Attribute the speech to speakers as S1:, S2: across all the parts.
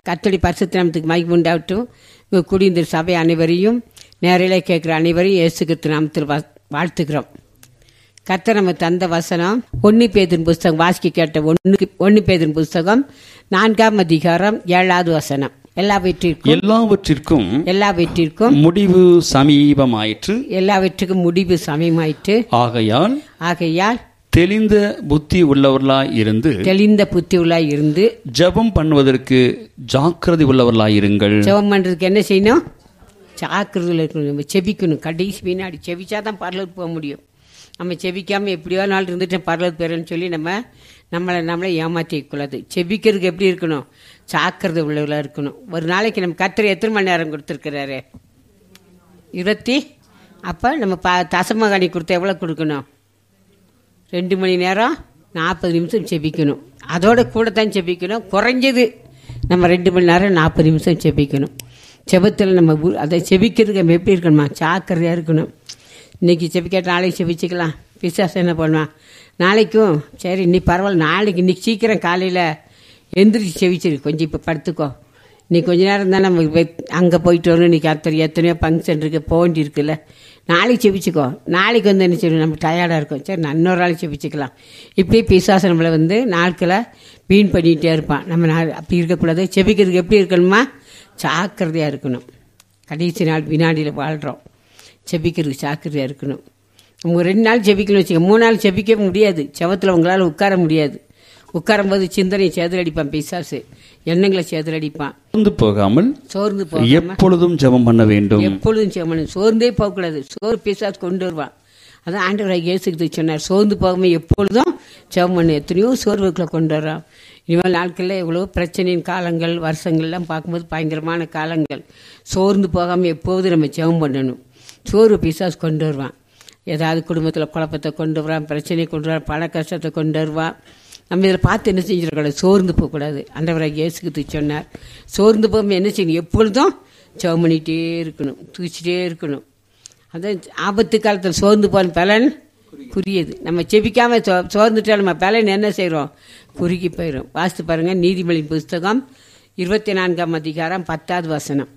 S1: கத்தடி பரிசுத்த மகிமை உண்டாகட்டும் இங்க குடிந்த சபை அனைவரையும் நேரிலே கேட்குற அனைவரையும் இயேசு கிறிஸ்து நாமத்தில் வா- வாழ்த்துக்கிறோம் கர்த்தர் நம்ம தந்த வசனம் ஒன்னு பேதின் புஸ்தகம் வாசிக்க கேட்ட ஒன்னு ஒன்னு பேதின் புஸ்தகம் நான்காம் அதிகாரம் ஏழாவது வசனம் எல்லாவற்றிற்கும்
S2: எல்லாவற்றிற்கும்
S1: எல்லாவற்றிற்கும்
S2: முடிவு சமீபமாயிற்று
S1: எல்லாவற்றுக்கும் முடிவு சமயமாயிற்று
S2: ஆகையால்
S1: ஆகையால்
S2: தெளிந்த புத்தி உள்ளவர்களாய் இருந்து
S1: தெளிந்த புத்தி உள்ளாய் இருந்து
S2: ஜெபம் பண்ணுவதற்கு ஜாக்கிரதை உள்ளவர்களாய் இருங்கள்
S1: ஜெபம் பண்றதுக்கு என்ன செய்யணும் ஜாக்கிரதையில் இருக்கணும் நம்ம செபிக்கணும் கடைசி பின்னாடி செபிச்சா தான் பரலோக்கு போக முடியும் நம்ம செபிக்காம எப்படியோ நாள் இருந்துட்டு பரலோக்கு போயிடும்னு சொல்லி நம்ம நம்மளை நம்மளை ஏமாற்றிக்க கூடாது செபிக்கிறதுக்கு எப்படி இருக்கணும் ஜாக்கிரதை உள்ளவர்களாக இருக்கணும் ஒரு நாளைக்கு நம்ம கத்திர எத்தனை மணி நேரம் கொடுத்துருக்கிறாரு இருபத்தி அப்போ நம்ம ப தசமகாணி கொடுத்தா எவ்வளோ கொடுக்கணும் ரெண்டு மணி நேரம் நாற்பது நிமிஷம் செபிக்கணும் அதோட கூட தான் செபிக்கணும் குறைஞ்சது நம்ம ரெண்டு மணி நேரம் நாற்பது நிமிஷம் செபிக்கணும் செபத்தில் நம்ம உ- அதை செபிக்கிறதுக்கு நம்ம எப்படி இருக்கணுமா ஜாக்கிரதையாக இருக்கணும் இன்னைக்கு செபிக்காட்ட நாளைக்கு செபிச்சுக்கலாம் பிசாசு என்ன பண்ணுவான் நாளைக்கும் சரி இன்னைக்கு பரவாயில்ல நாளைக்கு இன்னைக்கு சீக்கிரம் காலையில் எந்திரிச்சு செவிச்சிரு கொஞ்சம் இப்போ படுத்துக்கோ நீ கொஞ்ச நேரம் தான் நம்ம அங்கே போயிட்டு வரணும் இன்னைக்கு அத்தனை எத்தனையோ ஃபங்க்ஷன் இருக்கு போக வேண்டி இருக்குல்ல நாளைக்கு செபிச்சுக்கோ நாளைக்கு வந்து என்ன செய்யணும் நம்ம டயர்டாக இருக்கும் சரி நான் இன்னொரு நாளைக்கு செபிச்சுக்கலாம் இப்படியே பிசாசு நம்மளை வந்து நாட்களை வீண் பண்ணிகிட்டே இருப்பான் நம்ம நாள் அப்படி இருக்கக்கூடாது செபிக்கிறதுக்கு எப்படி இருக்கணுமா ஜாக்கிரதையாக இருக்கணும் கடைசி நாள் வினாடியில் வாழ்கிறோம் செபிக்கிறதுக்கு ஜாக்கிரதையாக இருக்கணும் உங்க ரெண்டு நாள் செபிக்கணும் வச்சுக்க மூணு நாள் செபிக்க முடியாது செவத்தில் உங்களால் உட்கார முடியாது உட்காரும்போது சிந்தனை சேதலடிப்பான் பிசாசு எண்ணங்களை சேதலடிப்பான்
S2: சோர்ந்து போகாமல்
S1: சோர்ந்து போகாம
S2: எப்பொழுதும் ஜெபம் பண்ண வேண்டும்
S1: எப்பொழுதும் செய்யணும் சோர்ந்தே போகக்கூடாது சோறு பிசாசு கொண்டு வருவான் அதான் ஆண்டவராக இயேசுக்கு சொன்னார் சோர்ந்து போகாம எப்பொழுதும் ஜெபம் பண்ணு எத்தனையோ சோர்வுகளை கொண்டு வர்றான் இனிமேல் நாட்களில் எவ்வளோ பிரச்சனையின் காலங்கள் வருஷங்கள்லாம் பார்க்கும்போது பயங்கரமான காலங்கள் சோர்ந்து போகாமல் எப்போதும் நம்ம ஜெபம் பண்ணணும் சோறு பிசாசு கொண்டு வருவான் ஏதாவது குடும்பத்தில் குழப்பத்தை கொண்டு வரான் பிரச்சனையை கொண்டு வரான் பண கஷ்டத்தை கொண்டு வருவான் நம்ம இதில் பார்த்து என்ன செஞ்சிடக்கூடாது சோர்ந்து போகக்கூடாது ஆண்டவராக இயேசுக்கு சொன்னார் சோர்ந்து போகாமல் என்ன செய்யணும் எப்பொழுதும் ஜெபம் பண்ணிகிட்டே இருக்கணும் தூச்சிட்டே இருக்கணும் அதான் ஆபத்து காலத்தில் சோர்ந்து போன பலன் குறியது நம்ம செபிக்காம சோ சோர்ந்துட்டா நம்ம பலன் என்ன செய்கிறோம் குறுகி போயிடும் வாசித்து பாருங்க நீதிமொழி புஸ்தகம் இருபத்தி நான்காம் அதிகாரம் பத்தாவது வசனம்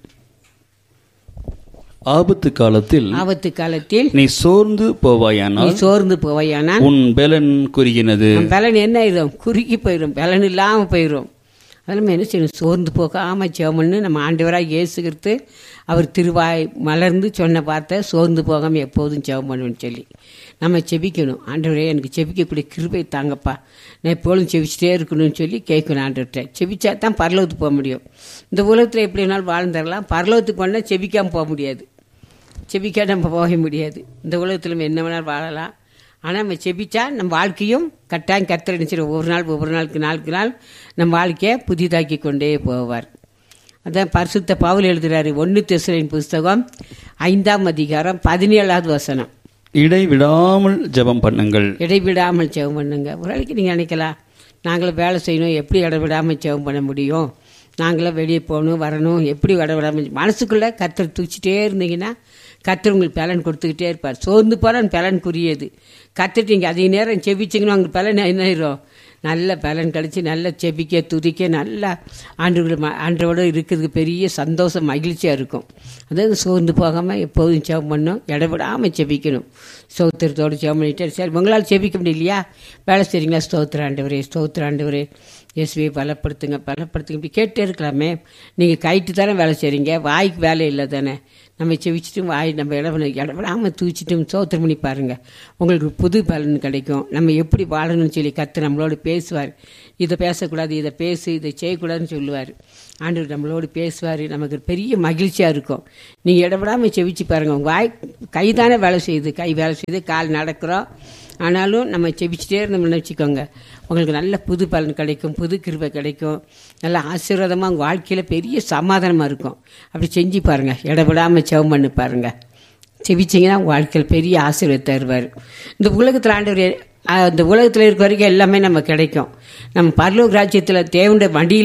S2: ஆபத்து காலத்தில்
S1: ஆபத்து காலத்தில்
S2: நீ சோர்ந்து
S1: நீ
S2: போவாயானால்
S1: சோர்ந்து போவையானால்
S2: உன் பலன் குறுகினது
S1: நம்ம பலன் என்ன ஆயிடும் குறுகி போயிடும் பலன் இல்லாமல் போயிடும் அதில் நம்ம என்ன செய்யணும் சோர்ந்து போகாம ஜெபம்னு நம்ம ஆண்டவராக இயேசுகிறது அவர் திருவாய் மலர்ந்து சொன்ன வார்த்தை சோர்ந்து போகாமல் எப்போதும் ஜெபம் பண்ணுவேன்னு சொல்லி நம்ம செபிக்கணும் ஆண்டவரே எனக்கு செபிக்கக்கூடிய கிருபை தாங்கப்பா நான் எப்பொழுதும் செபிச்சிட்டே இருக்கணும்னு சொல்லி கேட்கணும் ஆண்டவர்கிட்ட செபிச்சா தான் பரலோகத்துக்கு போக முடியும் இந்த உலகத்தில் எப்படி வேணாலும் வாழ்ந்துடலாம் பரலோகத்துக்கு போனால் செபிக்காமல் போக முடியாது செபிக்க நம்ம போக முடியாது இந்த உலகத்தில் நம்ம என்ன வேணாலும் வாழலாம் ஆனால் நம்ம செபிச்சா நம்ம வாழ்க்கையும் கட்டாயம் கத்தர் நினைச்சிடும் ஒவ்வொரு நாள் ஒவ்வொரு நாளுக்கு நாளுக்கு நாள் நம்ம வாழ்க்கையை புதிதாக்கி கொண்டே போவார் அதான் பரிசுத்த பவுல் எழுதுறாரு ஒன்று தெசலின் புஸ்தகம் ஐந்தாம் அதிகாரம் பதினேழாவது வசனம்
S2: இடைவிடாமல் ஜெபம் பண்ணுங்கள்
S1: இடைவிடாமல் ஜெபம் பண்ணுங்க ஒரு நாளைக்கு நீங்கள் நினைக்கலாம் நாங்களும் வேலை செய்யணும் எப்படி இடைவிடாமல் ஜெபம் பண்ண முடியும் நாங்களும் வெளியே போகணும் வரணும் எப்படி இடைவிடாமல் மனசுக்குள்ளே கத்தர் தூச்சிட்டே இருந்தீங்கன்னா கத்தர் உங்களுக்கு பலன் கொடுத்துக்கிட்டே இருப்பார் சோர்ந்து போகிறான் பலன் குறியது கத்துட்டு நீங்கள் அதிக நேரம் செபிச்சிங்கன்னா உங்களுக்கு பலன் என்ன ஆயிரும் நல்ல பலன் கிடைச்சி நல்ல செபிக்க துதிக்க நல்லா ஆண்டு ஆண்டோட இருக்கிறதுக்கு பெரிய சந்தோஷம் மகிழ்ச்சியாக இருக்கும் அதாவது சோர்ந்து போகாமல் எப்போதும் ஜெபம் பண்ணணும் இடவிடாமல் செபிக்கணும் ஸ்தோத்திரத்தோடு ஜெபம் பண்ணிட்டு சரி உங்களால் செபிக்க முடியலையா வேலை செய்றீங்களா ஸ்தோத்திர ஆண்டவரே ஸ்தோத்திர ஆண்டவரே இயேசுவை பலப்படுத்துங்க பலப்படுத்துங்க இப்படி கேட்டே இருக்கலாமே நீங்கள் கைட்டு தானே வேலை செய்கிறீங்க வாய்க்கு வேலை இல்லை தானே நம்ம செவிச்சிட்டும் வாய் நம்ம இடம் இடவிடாமல் தூச்சிட்டும் சோத்திரம் பண்ணி பாருங்க உங்களுக்கு புது பலன் கிடைக்கும் நம்ம எப்படி வாழணும்னு சொல்லி கத்து நம்மளோடு பேசுவார் இதை பேசக்கூடாது இதை பேசு இதை செய்யக்கூடாதுன்னு சொல்லுவார் ஆண்டவர் நம்மளோடு பேசுவார் நமக்கு பெரிய மகிழ்ச்சியாக இருக்கும் நீங்கள் இடவிடாமல் செவிச்சு பாருங்கள் உங்கள் வாய் கை தானே வேலை செய்யுது கை வேலை செய்யுது கால் நடக்கிறோம் ஆனாலும் நம்ம செபிச்சிட்டே இருந்தோம்னு வச்சுக்கோங்க உங்களுக்கு நல்ல புது பலன் கிடைக்கும் புது கிருபை கிடைக்கும் நல்ல ஆசீர்வாதமாக உங்கள் வாழ்க்கையில் பெரிய சமாதானமாக இருக்கும் அப்படி செஞ்சு பாருங்கள் இடவிடாமல் செவம் பண்ணி பாருங்கள் செபிச்சிங்கன்னா உங்கள் வாழ்க்கையில் பெரிய ஆசீர்வாதம் தருவார் இந்த உலகத்தில் ஆண்டவர் அஹ், இந்த உலகத்தில் இருக்க வரைக்கும் எல்லாமே நம்ம கிடைக்கும் நம்ம பரலோக ராஜ்யத்தில் தேவனுடைய வண்டியில்